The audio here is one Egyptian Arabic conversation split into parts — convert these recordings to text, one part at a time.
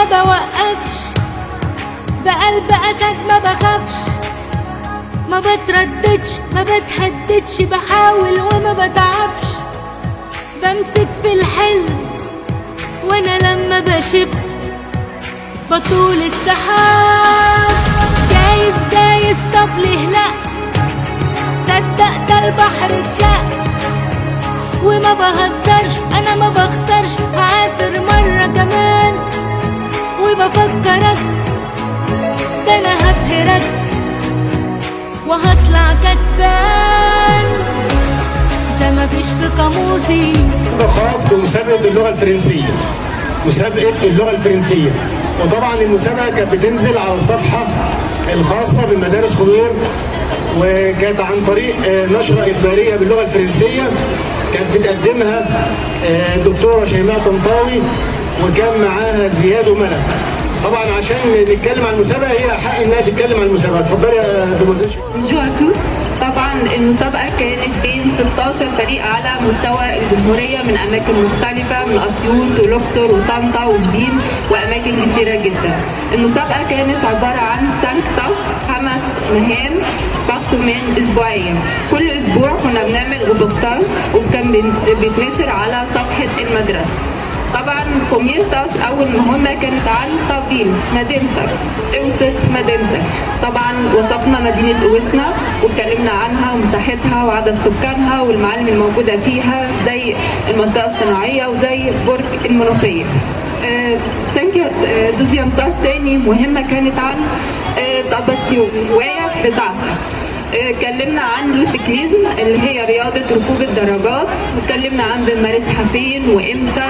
ما بوقفش بقلب اسد ما بخافش ما بترددش ما بتهددش بحاول وما بتعبش بمسك في الحلم وانا لما بشب بطول السحاب جايز جايز طب ليه لا صدق ده البحر اتشق وما بهزرش انا ما بخسرش هعافر مرة كمان وبفكرك ده انا هبهرك وهطلع كسبان ده مفيش في قاموسي خاص بمسابقه اللغه الفرنسيه مسابقه اللغه الفرنسيه وطبعا المسابقه كانت بتنزل على الصفحه الخاصه بمدارس خضير وكانت عن طريق آه، نشره اخباريه باللغه الفرنسيه كانت بتقدمها آه، الدكتوره شيماء طنطاوي وكان معاها زياد وملك طبعا عشان نتكلم عن المسابقه هي حق انها تتكلم عن المسابقه اتفضلي يا دوموزيل بونجور ا توس طبعا المسابقة كانت بين 16 فريق على مستوى الجمهورية من أماكن مختلفة من أسيوط والأقصر وطنطا وشبين وأماكن كتيرة جدا. المسابقة كانت عبارة عن 5 تاش خمس مهام بارسومين أسبوعيا. كل أسبوع كنا بنعمل روبورتاج وكان بين- بيتنشر على صفحة المدرسة. طبعا كوميون تاش اول مهمه كانت عن تقييم مدينتك اوصف مدينتك طبعا وصفنا مدينه اوسنا واتكلمنا عنها ومساحتها وعدد سكانها والمعالم الموجوده فيها زي المنطقه الصناعيه وزي برج المنوفيه آه، ثانك يو آه، دوزيام تاش تاني مهمه كانت عن آه، طباسيو الهوايه بتاعتها اتكلمنا عن لوسيكليزم اللي هي رياضة ركوب الدراجات واتكلمنا عن بنمارسها فين وامتى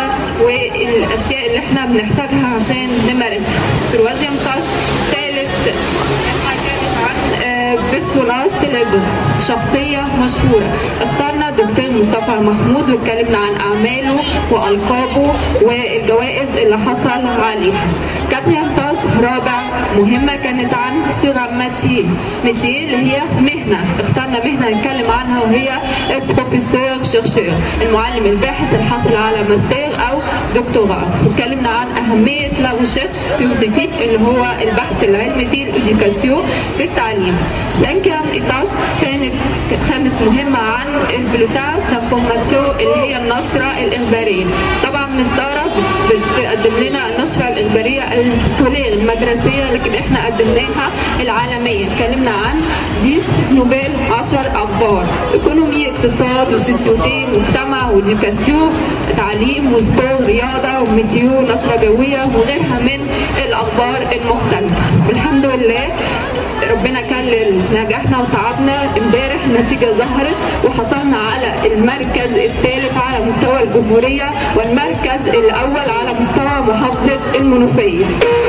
والاشياء اللي احنا بنحتاجها عشان نمارسها. تروازيام تاش ثالث منها كانت عن آه، بيرسوناج تيليجو شخصية مشهورة اخترنا دكتور مصطفى محمود واتكلمنا عن أعماله وألقابه والجوائز اللي حصل عليها كاتريان تاش رابع مهمة كانت عن سورة ماتيي ماتيي اللي هي مهنة اخترنا مهنة نتكلم عنها وهي بروفيسور شيرشور المعلم الباحث الحاصل على ماستر أو دكتوراه واتكلمنا عن أهمية لا ريشيرش سيونتيفيك اللي هو البحث العلمي في الإديوكاسيون في التعليم سانكيام إيتاش كانت خامس مهمة عن البلوتان فورماسيون اللي هي النشرة الإخبارية طبعا مصدرة بت- بتقدم لنا النشرة الإخبارية السكولير المدرسية لكن احنا قدمناها العالمية اتكلمنا عن 10 نوبل 10 أخبار ايكونومي اقتصاد وسوسيوتي مجتمع وديوكاسيون تعليم وسبور رياضة وميتيو نشرة جوية وغيرها من الأخبار المختلفة والحمد لله ربنا كلل نجاحنا وتعبنا امبارح النتيجة ظهرت وحصلنا على المركز الثالث على مستوى الجمهورية والمركز الأول على مستوى محافظة المنوفية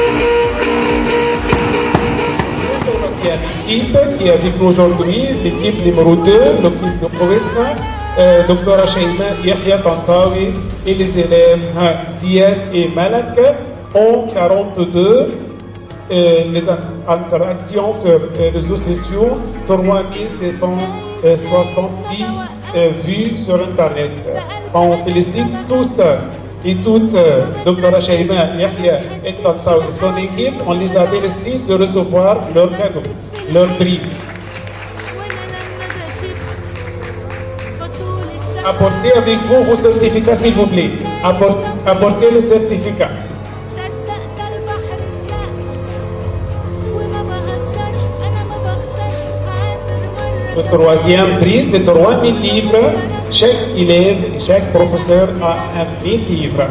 L'équipe qui est avec nous aujourd'hui, l'équipe numéro 2, l'équipe de Provença, euh, Dr. Shaima Yahya Tantawi et les élèves hein, Ziad et Malak ont 42 euh, les interactions sur les réseaux sociaux, 3670 euh, vues sur Internet. On félicite tous et toutes euh, Dr. Shaima Yahya et Tantawi et son équipe. On les a félicité de recevoir leur cadeau, leur prix. Apportez avec vous vos certificats, s'il vous plaît. Apport- apportez les certificats. Le troisième prix, c'est 3 000 livres. Chaque élève et chaque professeur a un 1000 livres.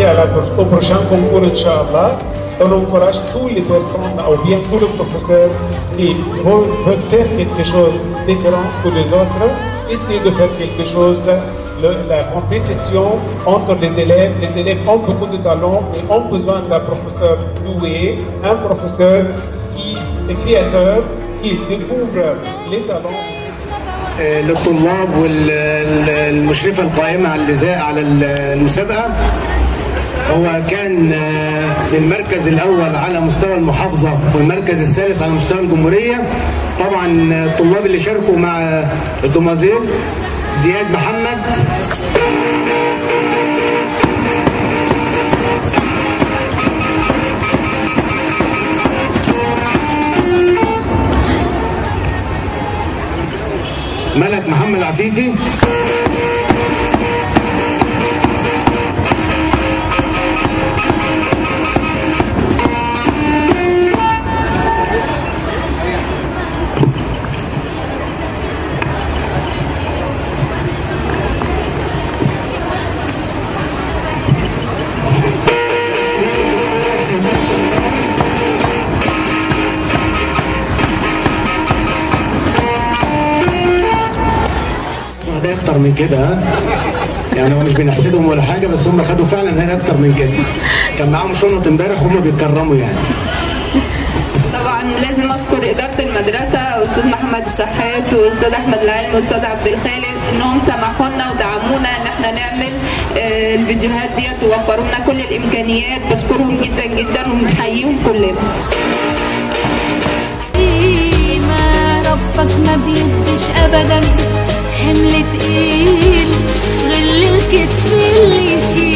aussi à la, au prochain concours, Inch'Allah. On encourage tous les personnes, ou bien tous les professeurs qui veulent, veulent faire quelque chose de différent que les autres, essayer de faire quelque chose. Le- la compétition entre les élèves, les élèves ont beaucoup de talent et ont besoin d'un professeur doué, un professeur qui est créateur, qui découvre les talents آه، للطلاب والمشرفه القائمه على الإذاعة- على المسابقه هو كان آه، المركز الاول على مستوى المحافظه والمركز الثالث على مستوى الجمهوريه طبعا آه، الطلاب اللي شاركوا مع الدومازيل زياد محمد ملك محمد عفيفي ده اكتر من كده ها يعني هو مش بنحسدهم ولا حاجه بس هم خدوا فعلا هي اكتر من كده كان معاهم شنط امبارح وهم بيتكرموا يعني طبعا لازم اشكر اداره المدرسه استاذ محمد الشحات واستاذ احمد العلم واستاذ عبد الخالق انهم سمحوا لنا ودعمونا ان احنا نعمل آه، الفيديوهات ديت ووفروا لنا كل الامكانيات بشكرهم جدا جدا وبنحييهم كلنا ما ربك ما بيديش ابدا حمل تقيل غل الكتف اللي يشيل